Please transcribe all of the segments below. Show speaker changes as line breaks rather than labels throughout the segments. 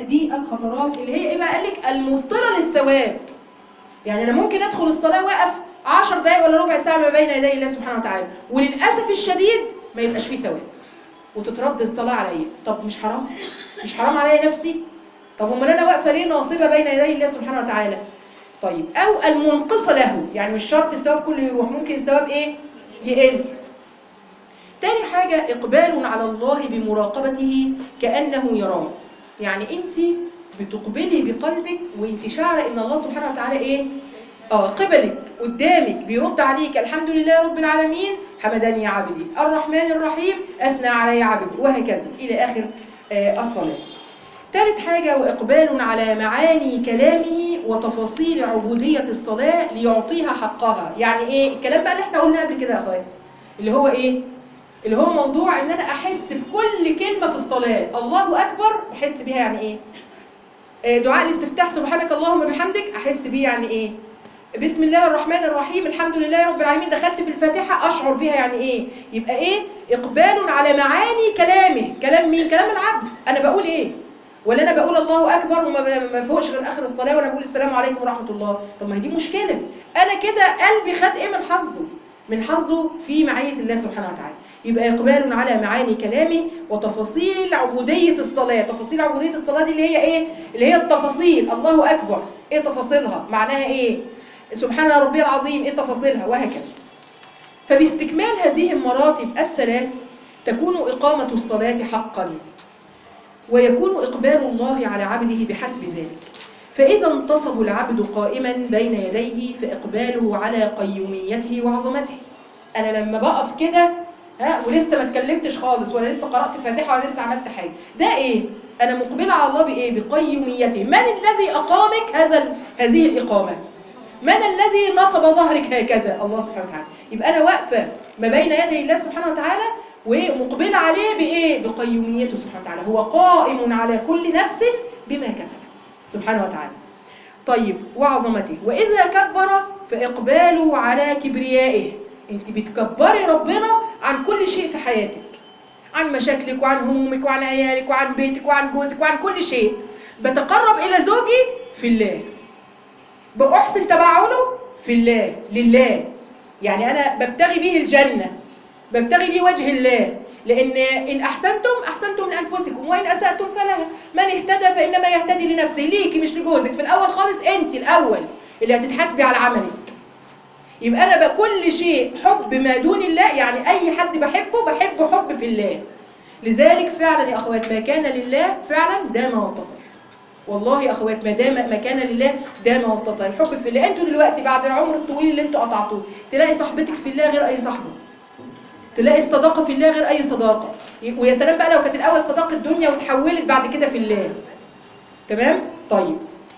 دي الخطرات اللي هي ايه بقى قال لك المبطله للثواب يعني انا ممكن ادخل الصلاه واقف 10 دقايق ولا ربع ساعه ما بين يدي الله سبحانه وتعالى وللاسف الشديد ما يبقاش فيه ثواب وتترد الصلاه عليا طب مش حرام مش حرام عليا نفسي طب امال انا واقفه ليه ناصبه بين يدي الله سبحانه وتعالى طيب او المنقصه له يعني مش شرط الثواب كله يروح ممكن الثواب ايه يقل تاني حاجة إقبال على الله بمراقبته كأنه يراه يعني أنت بتقبلي بقلبك وأنت شعر إن الله سبحانه وتعالى إيه؟ آه قبلك قدامك بيرد عليك الحمد لله رب العالمين حمدني عبدي الرحمن الرحيم أثنى علي عبدي وهكذا إلى آخر آه الصلاة ثالث حاجة وإقبال على معاني كلامه وتفاصيل عبودية الصلاة ليعطيها حقها يعني إيه الكلام بقى اللي احنا قلناه قبل كده يا أخواتي اللي هو إيه اللي هو موضوع ان انا احس بكل كلمه في الصلاه الله اكبر بحس بيها يعني ايه آه، دعاء الاستفتاح سبحانك اللهم بحمدك احس بيه يعني ايه بسم الله الرحمن الرحيم الحمد لله رب العالمين دخلت في الفاتحه اشعر بيها يعني ايه يبقى ايه اقبال على معاني كلامه كلام مين كلام العبد انا بقول ايه ولا انا بقول الله اكبر وما ب- ما فوقش غير اخر الصلاه وانا بقول السلام عليكم ورحمه الله طب ما هي دي مشكله انا كده قلبي خد ايه من حظه من حظه في معيه الله سبحانه وتعالى يبقى إقبال على معاني كلامه وتفاصيل عبودية الصلاة تفاصيل عبودية الصلاة دي اللي هي إيه؟ اللي هي التفاصيل الله أكبر إيه تفاصيلها؟ معناها إيه؟ سبحان ربي العظيم إيه تفاصيلها؟ وهكذا فباستكمال هذه المراتب الثلاث تكون إقامة الصلاة حقا ويكون إقبال الله على عبده بحسب ذلك فإذا انتصب العبد قائما بين يديه فإقباله على قيوميته وعظمته أنا لما بقف كده ها ولسه ما اتكلمتش خالص ولا لسه قرأت الفاتحة ولا لسه عملت حاجة ده إيه؟ أنا مقبلة على الله بإيه؟ بقيوميته من الذي أقامك هذا ال- هذه الإقامة؟ من الذي نصب ظهرك هكذا؟ الله سبحانه وتعالى يبقى أنا واقفة ما بين يدي الله سبحانه وتعالى ومقبلة عليه بإيه؟ بقيوميته سبحانه وتعالى هو قائم على كل نفس بما كسبت سبحانه وتعالى طيب وعظمته وإذا كبر فإقباله على كبريائه انت بتكبري ربنا عن كل شيء في حياتك عن مشاكلك وعن همومك وعن عيالك وعن بيتك وعن جوزك وعن كل شيء بتقرب إلى زوجي في الله بأحسن تبعله في الله لله يعني أنا ببتغي به الجنة ببتغي به وجه الله لأن إن أحسنتم أحسنتم لأنفسكم وإن أسأتم فلها من اهتدى فإنما يهتدي لنفسه ليكي مش لجوزك في الأول خالص أنت الأول اللي هتتحاسبي على عملك يبقى أنا بكل شيء حب ما دون الله يعني أي حد بحبه بحبه حب في الله لذلك فعلا يا أخوات ما كان لله فعلا دام واتصل والله يا أخوات ما دام ما كان لله دام واتصل الحب في الله أنتوا دلوقتي بعد العمر الطويل اللي أنتوا قطعتوه تلاقي صاحبتك في الله غير أي صاحبه تلاقي الصداقة في الله غير أي صداقة ويا سلام بقى لو كانت الأول صداقة الدنيا وتحولت بعد كده في الله تمام؟ طيب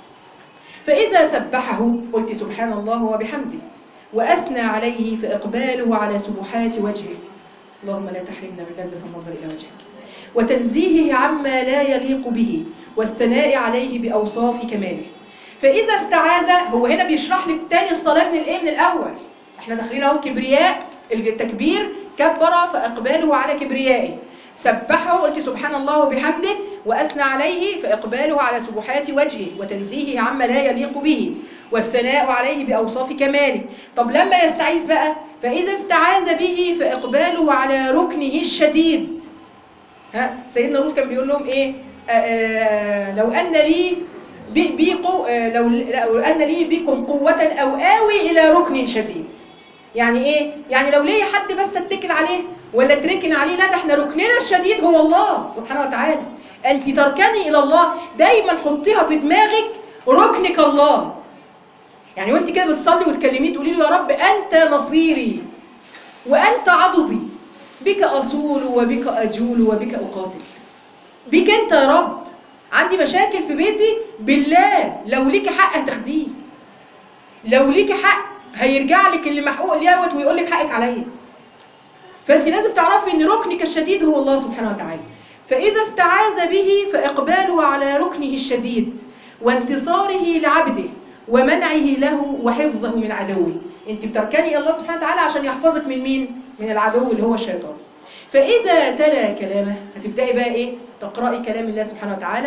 فإذا سبحه قلت سبحان الله وبحمده وأثنى عليه فإقباله على سبحات وجهه اللهم لا تحرمنا من لذة النظر إلى وجهك وتنزيهه عما لا يليق به والثناء عليه بأوصاف كماله فإذا استعاذ هو هنا بيشرح لك تاني الصلاة من الإيه من الأول احنا داخلين اهو كبرياء التكبير كبر فإقباله على كبريائه سبحه قلت سبحان الله وبحمده وأثنى عليه فإقباله على سبحات وجهه وتنزيهه عما لا يليق به والثناء عليه بأوصاف كماله طب لما يستعيذ بقى فإذا استعاذ به فإقباله على ركنه الشديد ها سيدنا لوط كان بيقول لهم إيه آآ آآ لو أن لي بي بيقو لو, لو أن لي بكم قوة أو آوي إلى ركن شديد يعني إيه؟ يعني لو ليا حد بس اتكل عليه ولا تركن عليه لا ده احنا ركننا الشديد هو الله سبحانه وتعالى أنت تركني إلى الله دايما حطيها في دماغك ركنك الله يعني وانت كده بتصلي وتكلميه تقولي له يا رب أنت نصيري وأنت عضدي بك أصول وبك أجول وبك أقاتل بك أنت يا رب عندي مشاكل في بيتي بالله لو ليكي حق هتاخديه لو ليكي حق هيرجع لك اللي محقوق ليوت ويقول لك حقك عليا فانت لازم تعرفي ان ركنك الشديد هو الله سبحانه وتعالى فاذا استعاذ به فاقباله على ركنه الشديد وانتصاره لعبده ومنعه له وحفظه من عدوه انت بتركني الله سبحانه وتعالى عشان يحفظك من مين من العدو اللي هو الشيطان فاذا تلا كلامه هتبداي بقى ايه تقراي كلام الله سبحانه وتعالى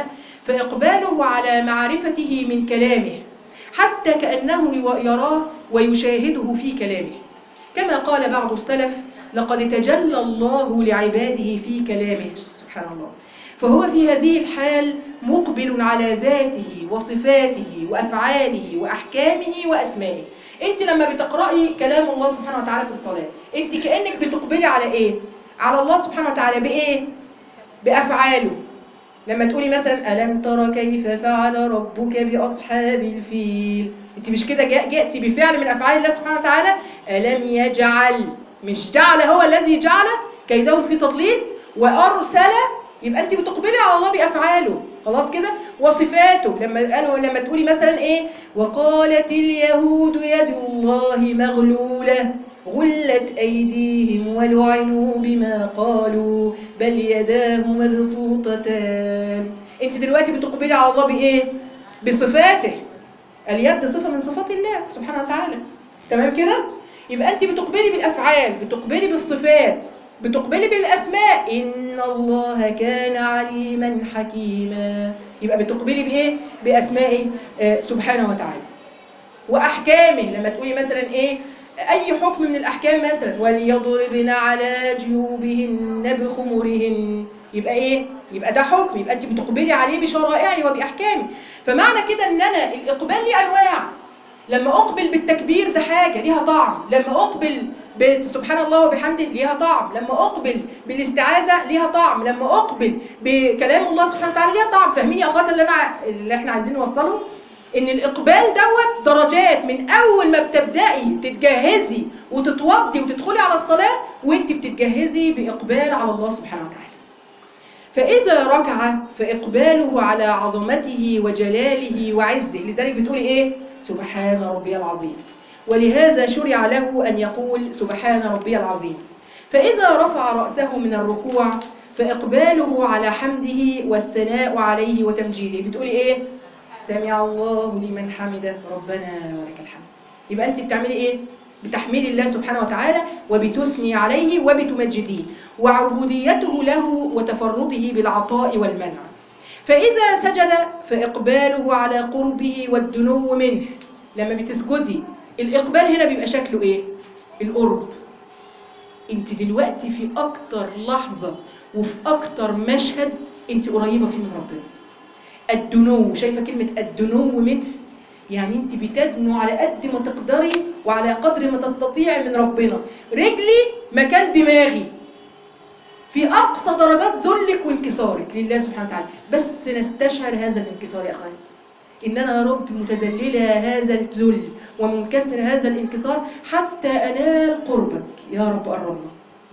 فإقباله على معرفته من كلامه حتى كأنه يراه ويشاهده في كلامه كما قال بعض السلف لقد تجلى الله لعباده في كلامه سبحان الله فهو في هذه الحال مقبل على ذاته وصفاته وأفعاله وأحكامه وأسمائه انت لما بتقرأي كلام الله سبحانه وتعالى في الصلاة انت كأنك بتقبلي على ايه على الله سبحانه وتعالى بايه بأفعاله لما تقولي مثلا ألم ترى كيف فعل ربك بأصحاب الفيل انت مش كده جئتي بفعل من أفعال الله سبحانه وتعالى ألم يجعل مش جعل هو الذي جعل كيدهم في تضليل وأرسل يبقى انت بتقبلي على الله بافعاله خلاص كده وصفاته لما قالوا لما تقولي مثلا ايه وقالت اليهود يد الله مغلوله غلت ايديهم ولعنوا بما قالوا بل يداه مبسوطتان انت دلوقتي بتقبلي على الله بايه بصفاته اليد صفه من صفات الله سبحانه وتعالى تمام كده يبقى انت بتقبلي بالافعال بتقبلي بالصفات بتقبلي بالاسماء ان الله كان عليما حكيما يبقى بتقبلي بايه باسمائه آه سبحانه وتعالى واحكامه لما تقولي مثلا ايه اي حكم من الاحكام مثلا وليضربن على جيوبهن بخمرهن يبقى ايه يبقى ده حكم يبقى انت بتقبلي عليه بشرائعه وباحكامه فمعنى كده ان انا الاقبال ليه انواع لما اقبل بالتكبير ده حاجه ليها طعم لما اقبل سبحان الله وبحمده ليها طعم لما اقبل بالاستعاذه ليها طعم لما اقبل بكلام الله سبحانه وتعالى ليها طعم فاهمين يا اخوات اللي انا اللي احنا عايزين نوصله ان الاقبال دوت درجات من اول ما بتبداي تتجهزي وتتوضي وتدخلي على الصلاه وانت بتتجهزي باقبال على الله سبحانه وتعالى فاذا ركع فاقباله على عظمته وجلاله وعزه لذلك بتقولي ايه سبحان ربي العظيم ولهذا شرع له أن يقول سبحان ربي العظيم فإذا رفع رأسه من الركوع فإقباله على حمده والثناء عليه وتمجيده بتقولي إيه؟ سمع الله لمن حمده ربنا ولك الحمد يبقى أنت بتعملي إيه؟ بتحميد الله سبحانه وتعالى وبتثني عليه وبتمجديه وعبوديته له وتفرده بالعطاء والمنع فإذا سجد فإقباله على قربه والدنو منه لما بتسجدي الإقبال هنا بيبقى شكله إيه؟ القرب انت دلوقتي في أكتر لحظة وفي أكتر مشهد انت قريبة فيه من ربنا الدنو شايفة كلمة الدنو منه يعني انت بتدنو على قد ما تقدري وعلى قدر ما تستطيعي من ربنا رجلي مكان دماغي في أقصى درجات ذلك وانكسارك لله سبحانه وتعالى بس نستشعر هذا الانكسار يا أخوات إن أنا يا رب متذللة هذا الذل ومنكسر هذا الانكسار حتى أنال قربك يا رب قربنا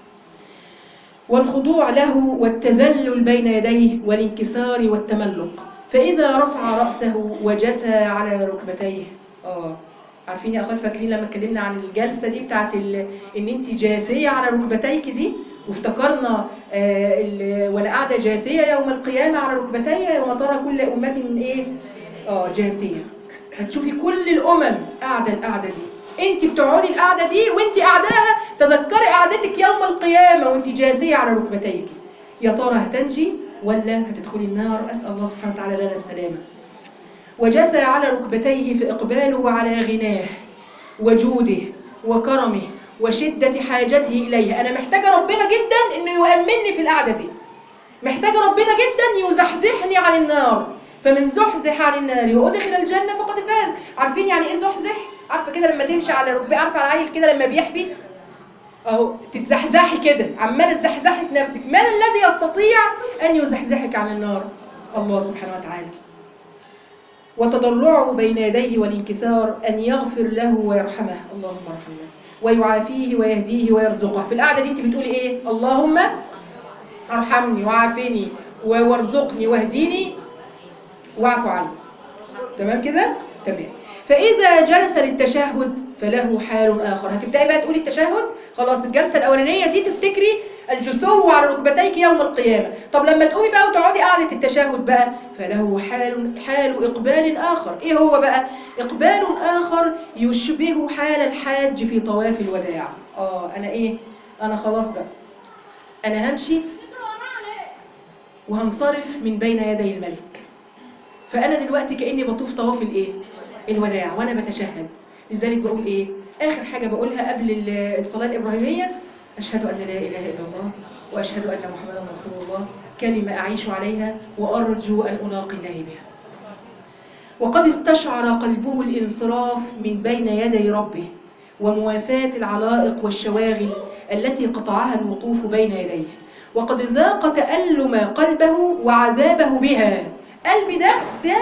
والخضوع له والتذلل بين يديه والانكسار والتملق فإذا رفع رأسه وجسى على ركبتيه آه عارفين يا أخوات فاكرين لما اتكلمنا عن الجلسة دي بتاعت إن أنت جاثية على ركبتيك دي وافتكرنا آه وأنا قاعدة جاثية يوم القيامة على ركبتي يوم ترى كل أمة من إيه؟ آه جاثية هتشوفي كل الأمم قاعدة القعدة دي انت بتقعدي القعدة دي وانت قاعداها تذكري قعدتك يوم القيامة وانت جاثية على ركبتيك يا ترى هتنجي ولا هتدخلي النار أسأل الله سبحانه وتعالى لنا السلامة وجثى على ركبتيه في إقباله على غناه وجوده وكرمه وشدة حاجته إليه أنا محتاجة ربنا جدا إنه يؤمنني في القعدة دي محتاجة ربنا جدا يزحزحني عن النار فمن زحزح عن النار وأدخل الجنة فقد فاز عارفين يعني إيه زحزح؟ عارفة كده لما تمشي على ركبة عارفة على العيل كده لما بيحبي أهو تتزحزحي كده عمالة تزحزحي في نفسك من الذي يستطيع أن يزحزحك عن النار؟ الله سبحانه وتعالى وتضرعه بين يديه والانكسار أن يغفر له ويرحمه اللهم ارحمنا ويعافيه ويهديه ويرزقه في القعدة دي انت بتقولي ايه اللهم ارحمني وعافني وارزقني واهديني واعف عني تمام كده تمام فإذا جلس للتشهد فله حال آخر هتبدأي بقى تقولي التشهد خلاص الجلسة الأولانية دي تفتكري الجسو على ركبتيك يوم القيامة طب لما تقومي بقى وتقعدي قعدة التشهد بقى فله حال حال إقبال آخر إيه هو بقى إقبال آخر يشبه حال الحاج في طواف الوداع آه أنا إيه أنا خلاص بقى أنا همشي وهنصرف من بين يدي الملك فانا دلوقتي كاني بطوف طواف الايه الوداع وانا بتشهد لذلك بقول ايه اخر حاجه بقولها قبل ال- الصلاه الابراهيميه اشهد ان لا اله الا الله واشهد ان محمدا رسول الله كلمه اعيش عليها وارجو ان الاقي الله بها وقد استشعر قلبه الانصراف من بين يدي ربه وموافاة العلائق والشواغل التي قطعها الوقوف بين يديه وقد ذاق تألم قلبه وعذابه بها قلبي ده ده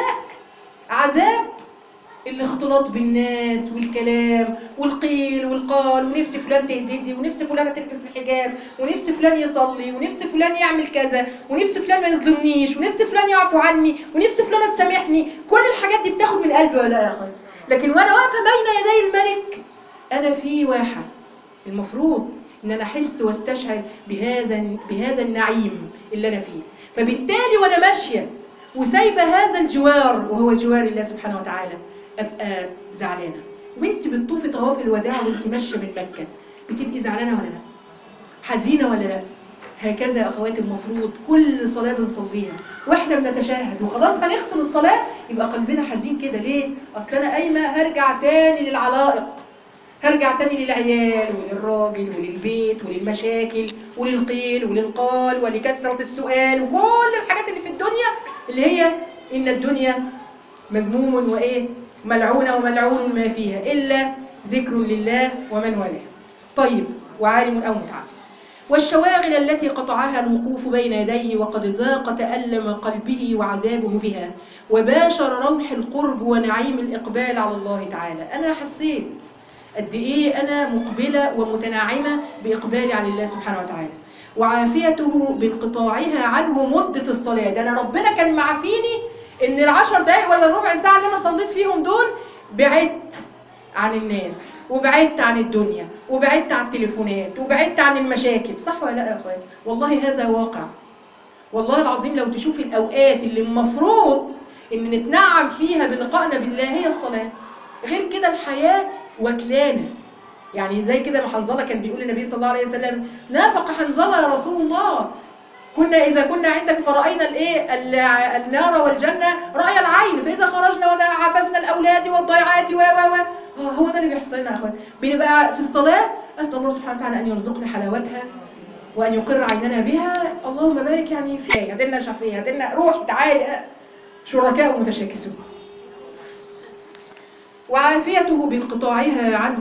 عذاب الاختلاط بالناس والكلام والقيل والقال ونفس فلان تهديدي ونفس فلانة تلبس الحجاب ونفس فلان يصلي ونفس فلان يعمل كذا ونفس فلان ما يظلمنيش ونفس فلان يعفو عني ونفس فلانة تسامحني كل الحاجات دي بتاخد من قلبي ولا يا اخي لكن وانا واقفة بين يدي الملك انا في واحة المفروض ان انا احس واستشعر بهذا بهذا النعيم اللي انا فيه فبالتالي وانا ماشيه وسايبه هذا الجوار وهو جوار الله سبحانه وتعالى ابقى زعلانه وانت بتطوفي طواف الوداع وانت ماشيه من مكه بتبقي زعلانه ولا لا حزينه ولا لا هكذا يا اخواتي المفروض كل صلاه بنصليها واحنا بنتشاهد وخلاص هنختم الصلاه يبقى قلبنا حزين كده ليه اصل انا قايمه هرجع تاني للعلائق هرجع تاني للعيال وللراجل وللبيت وللمشاكل وللقيل وللقال ولكثرة السؤال وكل الحاجات اللي في الدنيا اللي هي إن الدنيا مذموم وإيه ملعونة وملعون ما فيها إلا ذكر لله ومن والاه طيب وعالم أو متعلم والشواغل التي قطعها الوقوف بين يديه وقد ذاق تألم قلبه وعذابه بها وباشر روح القرب ونعيم الإقبال على الله تعالى أنا حسيت قد ايه انا مقبله ومتنعمه باقبالي على الله سبحانه وتعالى وعافيته بانقطاعها عنه مده الصلاه ده انا ربنا كان معافيني ان العشر دقايق ولا الربع ساعه اللي انا صليت فيهم دول بعدت عن الناس وبعدت عن الدنيا وبعدت عن التليفونات وبعدت عن المشاكل صح ولا لا يا اخوات والله هذا واقع والله العظيم لو تشوف الاوقات اللي المفروض ان نتنعم فيها بلقائنا بالله هي الصلاه غير كده الحياه وكلانة يعني زي كده ما حنظلة كان بيقول النبي صلى الله عليه وسلم نافق حنظلة يا رسول الله كنا إذا كنا عندك فرأينا الإيه ال- النار والجنة رأي العين فإذا خرجنا وعافزنا الأولاد والضيعات و و و آه، هو ده اللي بيحصل لنا يا أخوان بنبقى في الصلاة أسأل الله سبحانه وتعالى أن يرزقنا حلاوتها وأن يقر عيننا بها اللهم بارك يعني في هدلنا شفيه هدلنا روح تعالي شركاء متشاكسون وعافيته بانقطاعها عنه